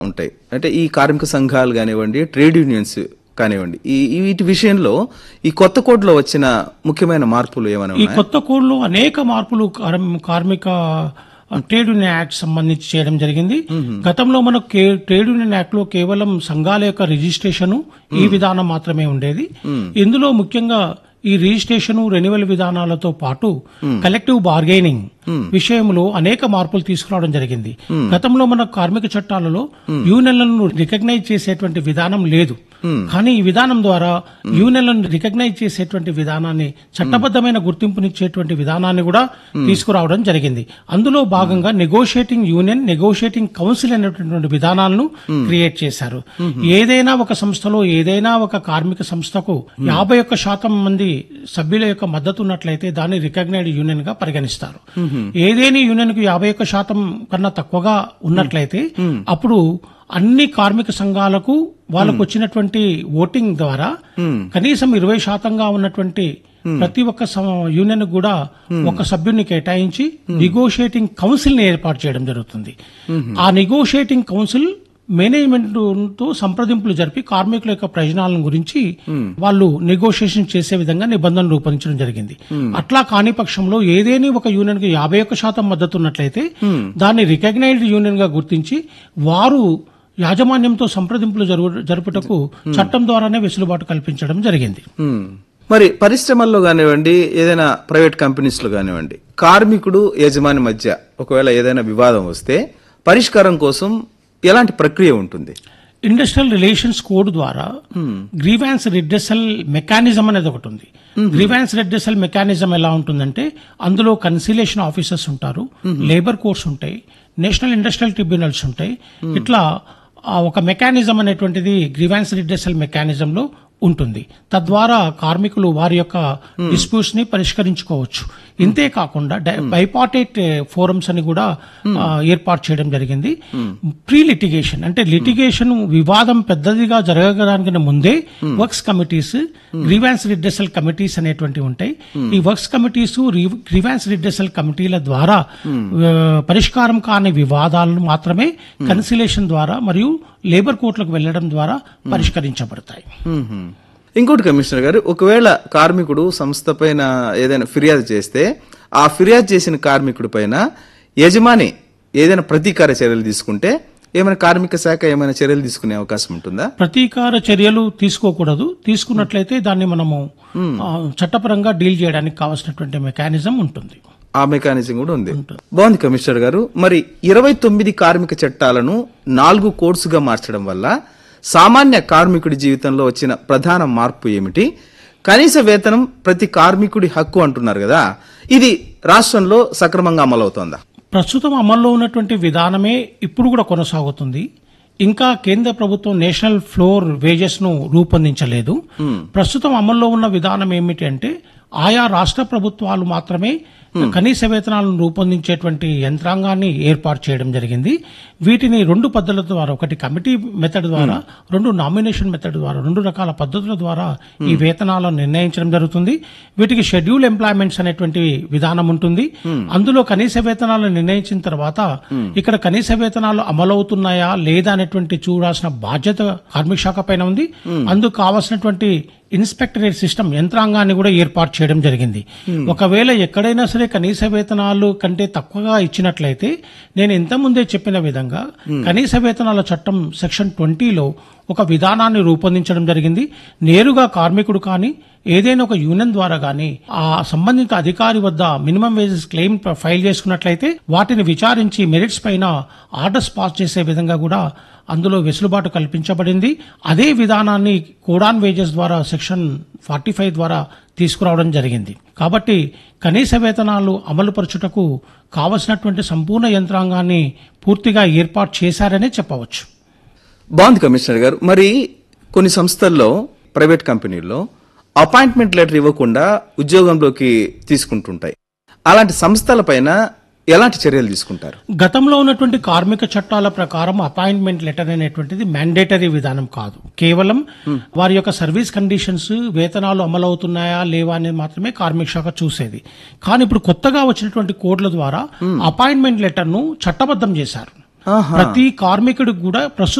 ఉంటాయి అంటే ఈ కార్మిక సంఘాలు కానివ్వండి ట్రేడ్ యూనియన్స్ కానివ్వండి ఈ ఈ వీటి విషయంలో ఈ కొత్త కోడ్లో వచ్చిన ముఖ్యమైన మార్పులు ఏమైనా ఈ ఉన్నాయా కొత్త కోడ్లో అనేక మార్పులు కార్- కార్మిక ట్రేడ్ యూనియన్ యాక్ట్ సంబంధించి చేయడం జరిగింది గతంలో మనకు కే- ట్రేడ్ యూనియన్ యాక్ట్ లో కేవలం సంఘాల యొక్క రిజిస్ట్రేషన్ ఈ విధానం మాత్రమే ఉండేది ఇందులో ముఖ్యంగా ఈ రిజిస్ట్రేషన్ రెన్యువల్ విధానాలతో పాటు కలెక్టివ్ బార్గెనింగ్ విషయంలో అనేక మార్పులు తీసుకురావడం జరిగింది గతంలో మన కార్మిక చట్టాలలో యూనియన్లను రికగ్నైజ్ చేసేటువంటి విధానం లేదు కానీ ఈ విధానం ద్వారా యూనియన్లను రికగ్నైజ్ చేసేటువంటి విధానాన్ని చట్టబద్ధమైన గుర్తింపునిచ్చేటువంటి విధానాన్ని కూడా తీసుకురావడం జరిగింది అందులో భాగంగా నెగోషియేటింగ్ యూనియన్ నెగోషియేటింగ్ కౌన్సిల్ అనేటువంటి విధానాలను క్రియేట్ చేశారు ఏదైనా ఒక సంస్థలో ఏదైనా ఒక కార్మిక సంస్థకు యాభై ఒక్క శాతం మంది సభ్యుల యొక్క మద్దతు ఉన్నట్లయితే దాన్ని రికగ్నైజ్డ్ యూనియన్ గా పరిగణిస్తారు ఏదేని యూనియన్ కు యాభై ఒక్క శాతం కన్నా తక్కువగా ఉన్నట్లయితే అప్పుడు అన్ని కార్మిక సంఘాలకు వాళ్ళకు వచ్చినటువంటి ఓటింగ్ ద్వారా కనీసం ఇరవై శాతంగా ఉన్నటువంటి ప్రతి ఒక్క సం- యూనియన్ కూడా ఒక సభ్యుడిని కేటాయించి నెగోషియేటింగ్ కౌన్సిల్ ని ఏర్పాటు చేయడం జరుగుతుంది ఆ నెగోషియేటింగ్ కౌన్సిల్ మేనేజ్మెంట్ తో సంప్రదింపులు జరిపి కార్మికుల యొక్క ప్రయోజనాలను గురించి వాళ్ళు నెగోషియేషన్ చేసే విధంగా నిబంధనలు రూపొందించడం జరిగింది అట్లా కాని పక్షంలో ఏదేని ఒక యూనియన్ కి యాభై ఒక్క శాతం మద్దతు ఉన్నట్లయితే దాన్ని రికగ్నైజ్డ్ యూనియన్ గా గుర్తించి వారు యాజమాన్యంతో సంప్రదింపులు జరుగు జరుపుటకు చట్టం ద్వారానే వెసులుబాటు కల్పించడం జరిగింది మ్మ్. మరి పరిశ్రమల్లో కానివ్వండి ఏదైనా ప్రైవేట్ కంపెనీస్లో కానివ్వండి కార్మికుడు యజమాని మధ్య ఒకవేళ ఏదైనా వివాదం వస్తే పరిష్కారం కోసం ఎలాంటి ప్రక్రియ ఉంటుంది ఇండస్ట్రియల్ రిలేషన్స్ కోడ్ ద్వారా గ్రీవాన్స్ రిడ్రెసల్ మెకానిజం అనేది ఒకటి ఉంది గ్రీవాన్స్ రిడ్రెసల్ మెకానిజం ఎలా ఉంటుందంటే అందులో కన్సిలేషన్ ఆఫీసర్స్ ఉంటారు లేబర్ కోర్ట్స్ ఉంటాయి నేషనల్ ఇండస్ట్రియల్ ట్రిబ్యునల్స్ ఉంటాయి ఇట్లా ఆ ఒక మెకానిజం అనేటువంటిది గ్రీవాన్స్ రిడ్రెసల్ మెకానిజంలో ఉంటుంది తద్వారా కార్మికులు వారి యొక్క డిస్ప్యూట్స్ ని పరిష్కరించుకోవచ్చు ఇంతే కాకుండా బైపార్టేట్ ఫోరమ్స్ అని కూడా ఆ, ఏర్పాటు చేయడం జరిగింది ప్రీ లిటిగేషన్ అంటే లిటిగేషన్ వివాదం పెద్దదిగా జరగడానికి ముందే works committees grievance redressal committees అనేటువంటివి ఉంటాయి ఈ వర్క్స్ కమిటీస్ గ్రీవాన్స్ రిడ్రెసల్ కమిటీల ద్వారా ఆ, పరిష్కారం కాని వివాదాలను మాత్రమే కన్సిలేషన్ ద్వారా మరియు లేబర్ కోర్టులకు వెళ్లడం ద్వారా పరిష్కరించబడతాయి మ్మ్. ఇంకోటి కమిషనర్ గారు ఒకవేళ కార్మికుడు సంస్థ పైన ఏదైనా ఫిర్యాదు చేస్తే ఆ ఫిర్యాదు చేసిన కార్మికుడి పైన యజమాని ఏదైనా ప్రతీకార చర్యలు తీసుకుంటే ఏమైనా కార్మిక శాఖ ఏమైనా చర్యలు తీసుకునే అవకాశం ఉంటుందా ప్రతీకార చర్యలు తీసుకోకూడదు తీసుకున్నట్లయితే దాన్ని మనము ఆ, చట్టపరంగా డీల్ చేయడానికి కావాల్సినటువంటి మెకానిజం ఉంటుంది ఆ మెకానిజం కూడా ఉంది బాగుంది కమిషనర్ గారు మరి ఇరవై తొమ్మిది కార్మిక చట్టాలను నాలుగు కోర్సుగా మార్చడం వల్ల సామాన్య కార్మికుడి జీవితంలో వచ్చిన ప్రధాన మార్పు ఏమిటి కనీస వేతనం ప్రతి కార్మికుడి హక్కు అంటున్నారు కదా ఇది రాష్ట్రంలో సక్రమంగా అమలవుతోందా ప్రస్తుతం అమల్లో ఉన్నటువంటి విధానమే ఇప్పుడు కూడా కొనసాగుతుంది ఇంకా కేంద్ర ప్రభుత్వం నేషనల్ ఫ్లోర్ వేజెస్ ను రూపొందించలేదు ప్రస్తుతం అమల్లో ఉన్న విధానం ఏమిటి అంటే ఆయా రాష్ట్ర ప్రభుత్వాలు మాత్రమే కనీస వేతనాలను రూపొందించేటువంటి యంత్రాంగాన్ని ఏర్పాటు చేయడం జరిగింది వీటిని రెండు పద్ధతుల ద్వారా ఒకటి కమిటీ మెథడ్ ద్వారా రెండు నామినేషన్ మెథడ్ ద్వారా రెండు రకాల పద్ధతుల ద్వారా ఈ వేతనాలను నిర్ణయించడం జరుగుతుంది వీటికి షెడ్యూల్ ఎంప్లాయ్మెంట్స్ అనేటువంటి విధానం ఉంటుంది అందులో కనీస వేతనాలు నిర్ణయించిన తర్వాత ఇక్కడ కనీస వేతనాలు అమలవుతున్నాయా లేదా అనేటువంటి చూడాల్సిన బాధ్యత కార్మిక శాఖ పైన ఉంది అందుకు కావాల్సినటువంటి ఇన్స్పెక్టరేట్ సిస్టమ్ యంత్రాంగాన్ని కూడా ఏర్పాటు చేయడం జరిగింది ఒకవేళ ఎక్కడైనా సరే కనీస వేతనాలు కంటే తక్కువగా ఇచ్చినట్లయితే నేను ఇంతకుముందే చెప్పిన విధంగా కనీస వేతనాల చట్టం సెక్షన్ ట్వంటీలో ఒక విధానాన్ని రూపొందించడం జరిగింది నేరుగా కార్మికుడు కానీ ఏదైనా ఒక యూనియన్ ద్వారా కానీ ఆ సంబంధిత అధికారి వద్ద మినిమం వేజెస్ క్లెయిమ్ ఫైల్ చేసుకున్నట్లయితే వాటిని విచారించి మెరిట్స్ పైన ఆర్డర్స్ పాస్ చేసే విధంగా కూడా అందులో వెసులుబాటు కల్పించబడింది అదే విధానాన్ని కోడాన్ వేజెస్ ద్వారా సెక్షన్ ఫార్టీ ఫైవ్ ద్వారా తీసుకురావడం జరిగింది కాబట్టి కనీస వేతనాలు అమలుపరచుటకు కావలసినటువంటి సంపూర్ణ యంత్రాంగాన్ని పూర్తిగా ఏర్పాటు చేశారనే చెప్పవచ్చు బాగుంది కమిషనర్ గారు మరి కొన్ని సంస్థల్లో ప్రైవేట్ కంపెనీల్లో అపాయింట్మెంట్ లెటర్ ఇవ్వకుండా ఉద్యోగంలోకి తీసుకుంటుంటాయి అలాంటి సంస్థల పైన ఎలాంటి చర్యలు తీసుకుంటారు గతంలో ఉన్నటువంటి కార్మిక చట్టాల ప్రకారం అపాయింట్మెంట్ లెటర్ అనేటువంటిది మ్యాండేటరీ విధానం కాదు కేవలం వారి యొక్క సర్వీస్ కండిషన్స్ వేతనాలు అమలవుతున్నాయా లేవా అనేది మాత్రమే కార్మిక శాఖ చూసేది కానీ ఇప్పుడు కొత్తగా వచ్చినటువంటి కోడ్ల ద్వారా అపాయింట్మెంట్ లెటర్ ను చట్టబద్ధం చేశారు ఆహా. ప్రతి కార్మికుడికి కూడా ప్రస్తుత